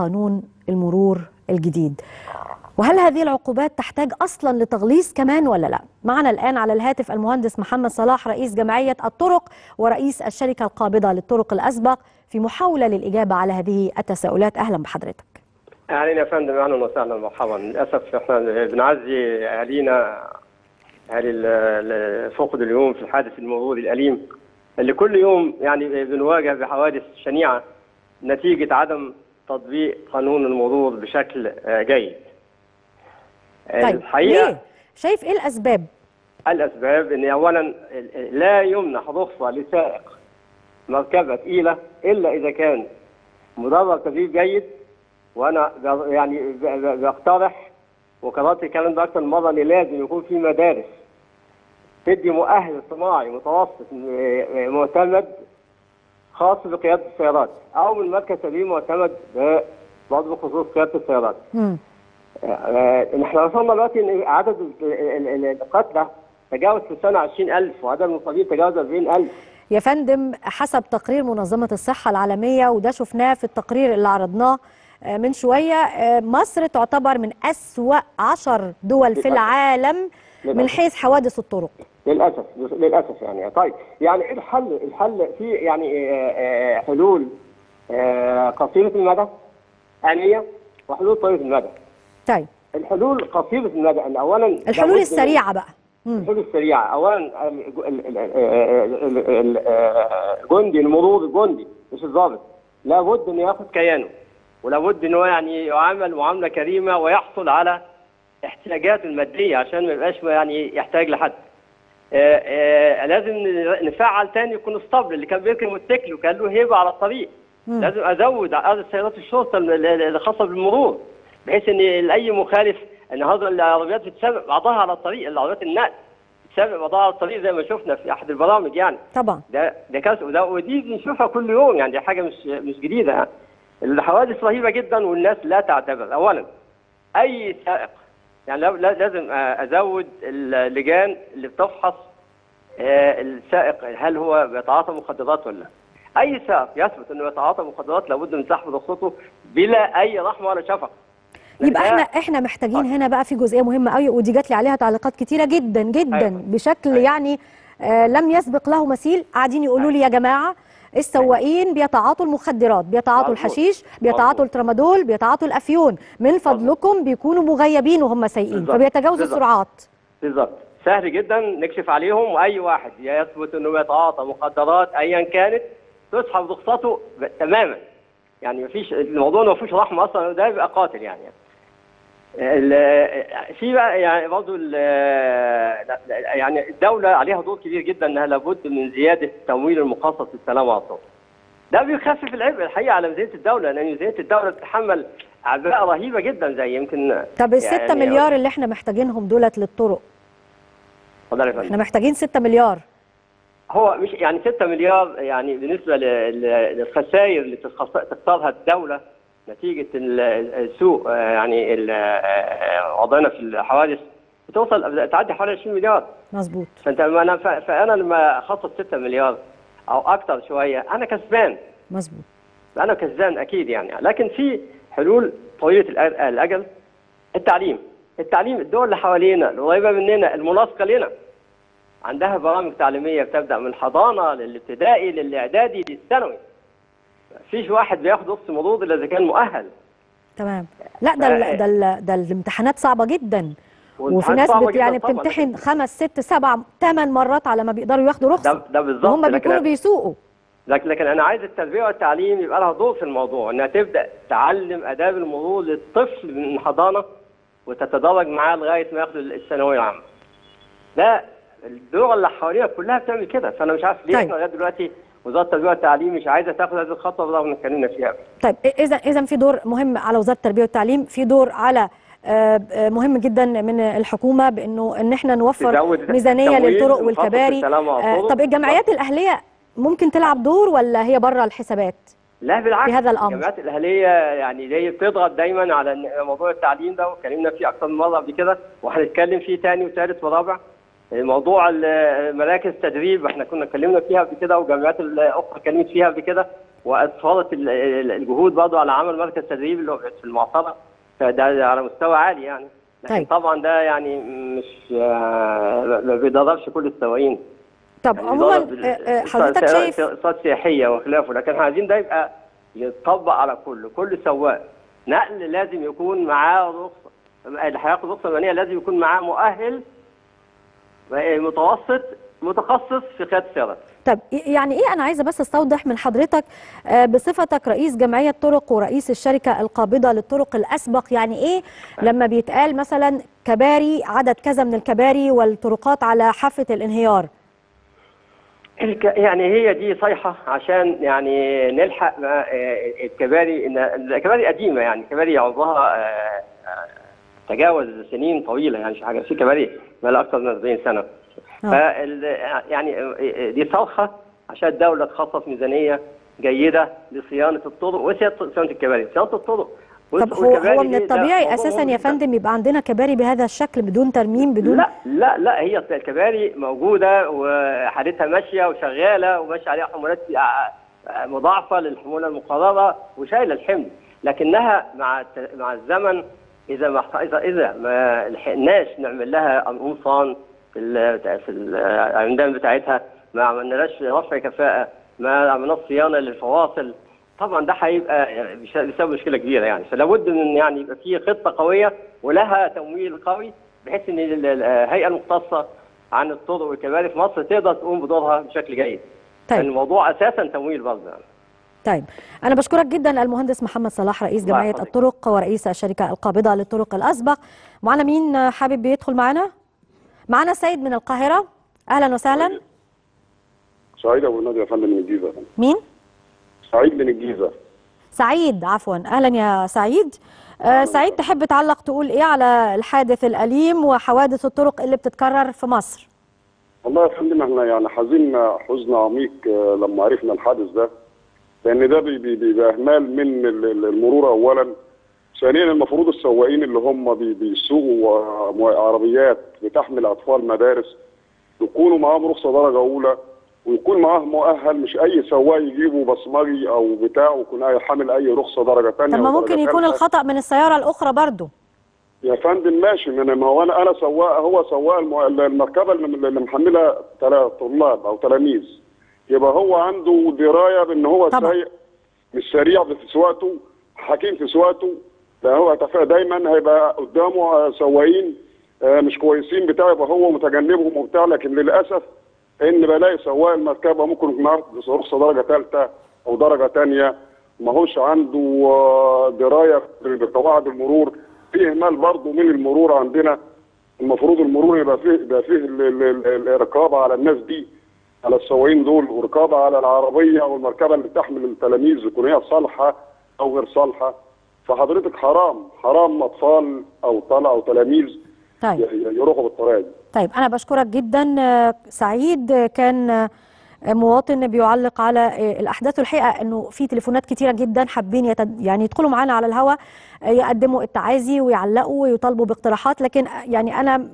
قانون المرور الجديد وهل هذه العقوبات تحتاج اصلا لتغليظ كمان ولا لا معنا الان على الهاتف المهندس محمد صلاح رئيس جمعيه الطرق ورئيس الشركه القابضه للطرق الاسبق في محاوله للاجابه على هذه التساؤلات اهلا بحضرتك اهلا يا فندم اهلا وسهلا مرحبا للاسف احنا بنعزي اهالينا اهالي اللي فقدوا اليوم في الحادث المروري الاليم اللي كل يوم يعني بنواجه بحوادث شنيعه نتيجه عدم تطبيق قانون المرور بشكل جيد. طيب ليه؟ شايف ايه الاسباب؟ الاسباب ان اولا لا يمنح رخصه لسائق مركبه ثقيله الا اذا كان مدرب تدريب جيد وانا يعني بقترح وقررت الكلام ده اكثر من مره ان لازم يكون في مدارس تدي مؤهل صناعي متوسط معتمد خاص بقياده السيارات او من مركز تدريب معتمد برضه بخصوص قياده السيارات. امم احنا وصلنا دلوقتي ان عدد القتلى تجاوز في السنه 20000 وعدد المصابين تجاوز 40000 يا فندم حسب تقرير منظمه الصحه العالميه وده شفناه في التقرير اللي عرضناه من شويه مصر تعتبر من أسوأ عشر دول في العالم من حيث حوادث الطرق للاسف للاسف يعني طيب يعني ايه الحل الحل في يعني حلول قصيره المدى آنية وحلول طويله المدى طيب الحلول قصيره المدى ان اولا الحلول السريعه بقى الحلول السريعه اولا الجندي المرور الجندي مش الضابط لابد انه ياخذ كيانه ولابد ان هو يعني يعامل معامله كريمه ويحصل على احتياجاته الماديه عشان ما يبقاش يعني يحتاج لحد. آآ آآ لازم نفعل تاني الكونستابل اللي كان بيركب موتوسيكل وكان له هيبه على الطريق. مم. لازم ازود عدد سيارات الشرطه الخاصه بالمرور بحيث ان اي مخالف النهارده العربيات بتسابق بعضها على الطريق العربيات النقل بتسابق بعضها على الطريق زي ما شفنا في احد البرامج يعني. طبعا. ده ده كارثه وده ودي بنشوفها كل يوم يعني دي حاجه مش مش جديده يعني. الحوادث رهيبه جدا والناس لا تعتبر اولا اي سائق يعني لازم ازود اللجان اللي بتفحص السائق هل هو بيتعاطى مخدرات ولا اي سائق يثبت انه يتعاطى مخدرات لابد من سحب رخصته بلا اي رحمه ولا شفقه يبقى احنا احنا محتاجين هنا بقى في جزئيه مهمه قوي ودي جات لي عليها تعليقات كتيره جدا جدا أيوة. بشكل أيوة. يعني آه لم يسبق له مثيل قاعدين يقولوا لي يا جماعه السواقين بيتعاطوا المخدرات بيتعاطوا الحشيش بيتعاطوا الترامادول بيتعاطوا الافيون من فضلكم بيكونوا مغيبين وهم سايقين فبيتجاوزوا السرعات بالظبط سهل جدا نكشف عليهم واي واحد يثبت انه يتعاطى مخدرات ايا كانت تسحب رخصته تماما يعني مفيش الموضوع ما فيهوش رحمه اصلا ده يبقى قاتل يعني في بقى يعني برضه يعني الدوله عليها دور كبير جدا انها لابد من زياده التمويل المخصص للسلامه على الطرق. ده بيخفف العبء الحقيقه على ميزانيه الدوله لان ميزانيه الدوله تتحمل اعباء رهيبه جدا زي يمكن طب ال 6 يعني مليار اللي احنا محتاجينهم دولت للطرق اتفضل يا فندم احنا محتاجين 6 مليار هو مش يعني 6 مليار يعني بالنسبه للخسائر اللي تخسرها الدوله نتيجه السوء يعني وضعنا في الحوادث بتوصل تعدي حوالي 20 مليار مظبوط فانت انا فانا لما اخصص 6 مليار او اكثر شويه انا كسبان مظبوط انا كسبان اكيد يعني لكن في حلول طويله الاجل التعليم التعليم الدول اللي حوالينا القريبه مننا الملاصقه لنا عندها برامج تعليميه بتبدا من حضانه للابتدائي للاعدادي للثانوي فيش واحد بياخد نص مرور الا اذا كان مؤهل تمام لا ده ال ده ال ده الامتحانات صعبه جدا وفي ناس بت يعني بتمتحن خمس ست سبع ثمان مرات على ما بيقدروا ياخدوا رخصه ده, ده بالظبط وهم بيكونوا بيسوقوا لكن لكن انا عايز التربيه والتعليم يبقى لها دور في الموضوع انها تبدا تعلم اداب المرور للطفل من حضانه وتتدرج معاه لغايه ما ياخد الثانويه العامه. ده الدول اللي حوالينا كلها بتعمل كده فانا مش عارف ليه طيب. لغايه دلوقتي وزاره التربيه والتعليم مش عايزه تاخد هذه الخطوه رغم ان اتكلمنا فيها طيب اذا اذا في دور مهم على وزاره التربيه والتعليم في دور على مهم جدا من الحكومه بانه ان احنا نوفر ميزانيه للطرق والكباري طب الجمعيات الاهليه ممكن تلعب دور ولا هي بره الحسابات لا بالعكس في هذا الامر الجامعات الاهليه يعني هي بتضغط دايما على موضوع التعليم ده واتكلمنا فيه اكثر من مره قبل كده وهنتكلم فيه ثاني وثالث ورابع موضوع مراكز التدريب احنا كنا اتكلمنا فيها قبل كده والجامعات الاخرى اتكلمت فيها قبل كده واسفرت ال- ال- الجهود برضه على عمل مركز تدريب اللي هو في المعصره فده على مستوى عالي يعني لكن طيب. طبعا ده يعني مش آه، ما بيدربش كل السواقين طب يعني عموما بيدرب بال- آه، آه، حضرتك سواء شايف اقتصاد سياحيه وخلافه لكن احنا عايزين ده يبقى يتطبق على كل كل سواق نقل لازم يكون معاه رخصه اللي هياخد رخصه مدنيه لازم يكون معاه مؤهل متوسط متخصص في قياده السيارات طب يعني ايه انا عايزه بس استوضح من حضرتك آه، بصفتك رئيس جمعيه طرق ورئيس الشركه القابضه للطرق الاسبق يعني ايه لما بيتقال مثلا كباري عدد كذا من الكباري والطرقات على حافه الانهيار الك- يعني هي دي صيحة عشان يعني نلحق مع آه، الكباري إن الكباري قديمة يعني كباري عمرها آه، آه، تجاوز سنين طويلة يعني مش حاجة في كباري بقى لها أكثر من 40 سنة فال يعني آه، دي صرخة عشان الدولة تخصص ميزانية جيدة لصيانة الطرق وصيانة صيانة الكباري صيانة الطرق طب هو والكباري هو من دي ده الطبيعي موضوع اساسا مهم يا جداً. فندم يبقى عندنا كباري بهذا الشكل بدون ترميم بدون لا لا لا هي الكباري موجوده وحالتها ماشيه وشغاله وماشيه عليها حمولات ع- مضاعفه للحموله المقرره وشايله الحمل لكنها مع الت- مع الزمن اذا ما احت- اذا اذا ما لحقناش نعمل لها قمصان في ال- في العمدان بتاعتها ما عملناش رفع كفاءه ما عملناش صيانه للفواصل طبعا ده هيبقى يعني بيش- بيسبب مشكله كبيره يعني فلا بد من يعني يبقى في خطه قويه ولها تمويل قوي بحيث ان ال- ال- الهيئه المختصه عن الطرق والكباري في مصر تقدر تقوم بدورها بشكل جيد. طيب. الموضوع اساسا تمويل برضه يعني. طيب أنا بشكرك جدا المهندس محمد صلاح رئيس الله جمعية يحفظك. الطرق ورئيس الشركة القابضة للطرق الأسبق معنا مين حابب يدخل معنا؟ معنا سيد من القاهرة أهلا وسهلا سعيد ابو النادي يا فندم من الجيزه يا فندم. مين؟ سعيد من الجيزه سعيد عفوا أهلا يا سعيد آه سعيد تحب تعلق تقول إيه على الحادث الأليم وحوادث الطرق اللي بتتكرر في مصر والله يا فندم احنا يعني حزين حزن عميق آه، لما عرفنا الحادث ده لان ده بي- بي- بيبقى اهمال من ال- ال- المرور اولا ثانيا المفروض السواقين اللي هم بي- بيسوقوا آه، مو- عربيات بتحمل اطفال مدارس يكونوا معاهم رخصه درجه اولى ويكون معاه مؤهل مش اي سواق يجيبه بصمجي او بتاع ويكون أي- حامل اي رخصه درجه ثانيه طب ما ممكن يكون الخطأ من السيارة الأخرى برضو يا فندم ماشي ما أنا- ما هو انا انا سواق هو سواق الم- المركبه اللي اللي محملها تلا- طلاب او تلاميذ يبقى هو عنده درايه بان هو طبعا. سايق مش سريع في سواقته حكيم في سواقته ده هو هتف- دايما هيبقى قدامه آه، سواقين آه، مش كويسين بتاع يبقى هو متجنبهم وبتاع لكن للاسف ان بلاقي سواق المركبه ممكن يكون معاه رخصه درجه ثالثه او درجه ثانيه ما هوش عنده آه، درايه بقواعد المرور في اهمال برضه من المرور عندنا المفروض المرور يبقى فيه يبقى فيه ال- ال- ال- الرقابه على الناس دي على السواقين دول ورقابه على العربيه او المركبه اللي بتحمل التلاميذ يكون هي صالحه او غير صالحه فحضرتك حرام حرام اطفال او طلع او تلاميذ طيب ي- ي- يروحوا بالطريقه دي طيب أنا بشكرك جدا آه، سعيد آه، كان آه، مواطن بيعلق على آه، الأحداث والحقيقة أنه في تليفونات كتيرة جدا حابين يتد... يعني يدخلوا معانا على الهواء آه، يقدموا التعازي ويعلقوا ويطالبوا باقتراحات لكن آه، يعني أنا